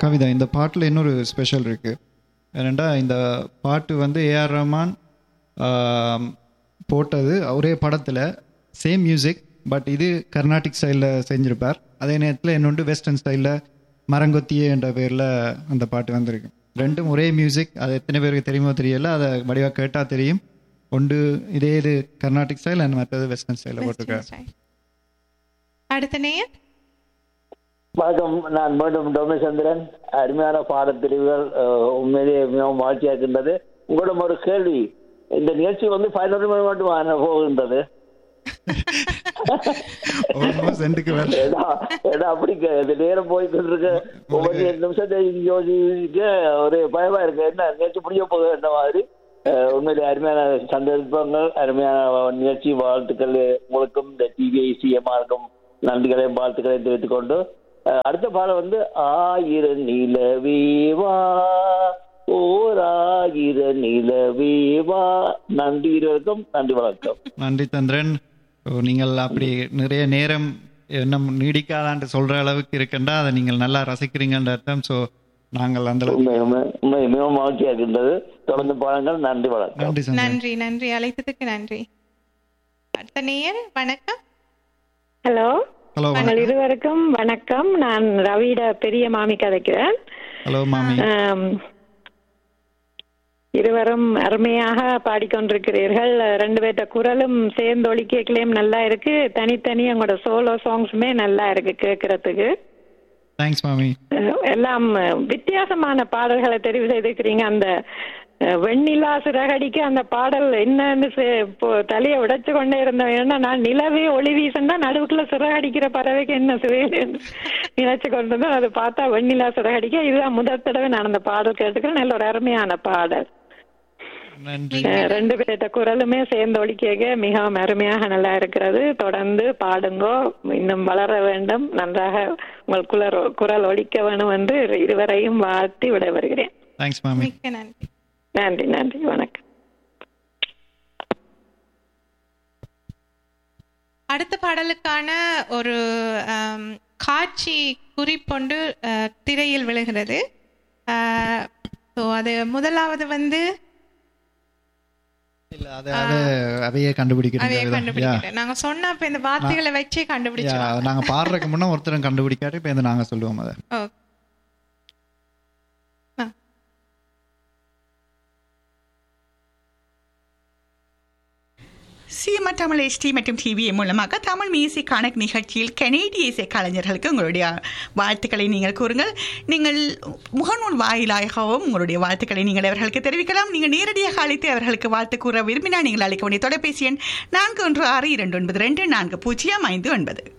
கவிதா இந்த பாட்டில் இன்னொரு ஸ்பெஷல் இருக்குது ஏனெண்டா இந்த பாட்டு வந்து ஏஆர் ரஹ்மான் ஆம், போட்டது ஒரே படத்தில் சேம் மியூசிக் பட் இது கர்நாடிக் ஸ்டைலில் செஞ்சிருப்பார் அதே நேரத்தில் இன்னொன்று வெஸ்டர்ன் ஸ்டைலில் மரங்கொத்தியே என்ற பேரில் அந்த பாட்டு வந்திருக்கு ரெண்டும் ஒரே மியூசிக் அது எத்தனை பேருக்கு தெரியுமோ தெரியல அதை வடிவாக கேட்டால் தெரியும் ஒன்று இதே இது கர்நாடிக் ஸ்டைல் அண்ட் மற்றது வெஸ்டர்ன் ஸ்டைலில் போட்டிருக்காரு அடுத்த நேயர் வணக்கம் நான் மீண்டும் டொமிசந்திரன் அருமையான பாடப்பிரிவுகள் அஹ், உண்மையிலேயே மிகவும் மகிழ்ச்சியாக இருக்கின்றது உங்களிடம் ஒரு கேள்வி இந்த நிகழ்ச்சி வந்து பதினொரு மணி மட்டும் ஆன போகின்றது ஆல்மோஸ்ட் ரெண்டுக்கு வேலை ஏதா ஏதா அப்படி கே- இந்த நேரம் போயிட்டு இருக்கு ஒவ்வொரு நிமிஷத்தை யோசிக்க ஒரு பயமா இருக்கு என்ன நிகழ்ச்சி முடிய போகுது என்ற மாதிரி அஹ், உண்மையிலே அருமையான சந்தர்ப்பங்கள் அருமையான நிகழ்ச்சி வாழ்த்துக்கள் உங்களுக்கும் இந்த டிவிஐ சிஎம்ஆருக்கும் நன்றிகளையும் வாழ்த்துக்களையும் தெரிவித்துக் கொண்டு அஹ், அடுத்த பாடம் வந்து ஆயிரம் நிலவேவா ஓர் ஆயிரம் நிலவேவா நன்றி இருவருக்கும் நன்றி வணக்கம் நன்றி தந்திரன் ஓ, நீங்கள் அப்படி நிறைய நேரம் இன்னும் நீடிக்காதான்ட்டு சொல்ற அளவுக்கு இருக்குண்டா அதை நீங்கள் நல்லா ரசிக்கிறீங்கன்ற அர்த்தம் ஸோ நாங்கள் அந்த அளவுக்கு உண்மை உண்மை உண்மை மிகவும் மகிழ்ச்சியாக இருக்கின்றது தொடர்ந்து பாருங்கள் நன்றி வணக்கம் நன்றி சந்திரன் நன்றி நன்றி அழைத்ததுக்கு நன்றி அடுத்த நேயர் வணக்கம் ஹலோ ஹலோ உங்கள் இருவருக்கும் வணக்கம் நான் ரவிட பெரிய மாமி கதைக்கிறேன் ஹலோ மாமி ஆம், இருவரும் அருமையாக பாடிக்கொண்டிருக்கிறீர்கள் ரெண்டு பேர்த்த குரலும் சேர்ந்து ஒலிக்கலையும் நல்லா இருக்கு தனித்தனி உங்களோட சோலோ சாங்ஸுமே நல்லா இருக்கு கேட்கறதுக்கு தேங்க்ஸ் மாமி அஹ், எல்லாம் அஹ், வித்தியாசமான பாடல்களை தெரிவு செய்திருக்கிறீங்க அந்த அஹ், வெண்ணிலா சிறகடிக்கு அந்த பாடல் என்னன்னு செ- இப்போ தலையை உடைச்சு கொண்டே இருந்தோம் ஏன்னா நான் நிலவே ஒளி வீசண்டா நடுவுக்குள்ள சிறகடிக்கிற பறவைக்கு என்ன சிவேன்னு நினைச்சு கொண்டு இருந்தோம் அது பார்த்தா வெண்ணிலா சிறகடிக்க இதுதான் முதல் தடவை நான் அந்த பாடல் கேட்டுக்கிறேன் நல்ல ஒரு அருமையான பாடல் நன்றி அஹ், ரெண்டு பேர்த்த குரலுமே சேர்ந்து ஒலிக்க மிகவும் அருமையாக நல்லா இருக்கிறது தொடர்ந்து பாடுங்கோ இன்னும் வளர வேண்டும் நன்றாக உங்கள் குரல் குரல் ஒலிக்க வேணும் என்று இருவரையும் வாழ்த்தி விட வருகிறேன் தேங்க்ஸ் மாமி மிக்க நன்றி நன்றி நன்றி வணக்கம் அடுத்த பாடலுக்கான ஒரு ஆம், காட்சி குறிப்பொண்டு அஹ், திரையில் விழுகிறது ஸோ அது முதலாவது வந்து இல்ல அது அது அவையே அவைய கண்டுபிடிக்கிறீங்க கண்டுபிடிக்கிறேன் நாங்க சொன்ன அப்ப இந்த வார்த்தைகளை வச்சே கண்டுபிடிச்சோம் நாங்க பாடுறதுக்கு முன்ன ஒருத்தரும் கண்டுபிடிக்காரு இப்ப இந்த நாங்க சொல்லுவோம் அதை சிஎம்ஆ தமிழ் எஸ்டி மற்றும் டிவி மூலமாக தமிழ் மியூசிக் கணக்கு நிகழ்ச்சியில் கனேடிய இசை கலைஞர்களுக்கு உங்களுடைய வாழ்த்துக்களை நீங்கள் கூறுங்கள் நீங்கள் முகநூல் வாயிலாகவும் உங்களுடைய வாழ்த்துக்களை நீங்கள் அவர்களுக்கு தெரிவிக்கலாம் நீங்கள் நேரடியாக அழைத்து அவர்களுக்கு வாழ்த்து கூற விரும்பினால் நீங்கள் அழைக்க வேண்டிய தொலைபேசி எண் நான்கு ஒன்று ஆறு இரண்டு ஒன்பது ரெண்டு நான்கு பூஜ்ஜியம் ஐந்து ஒன்பது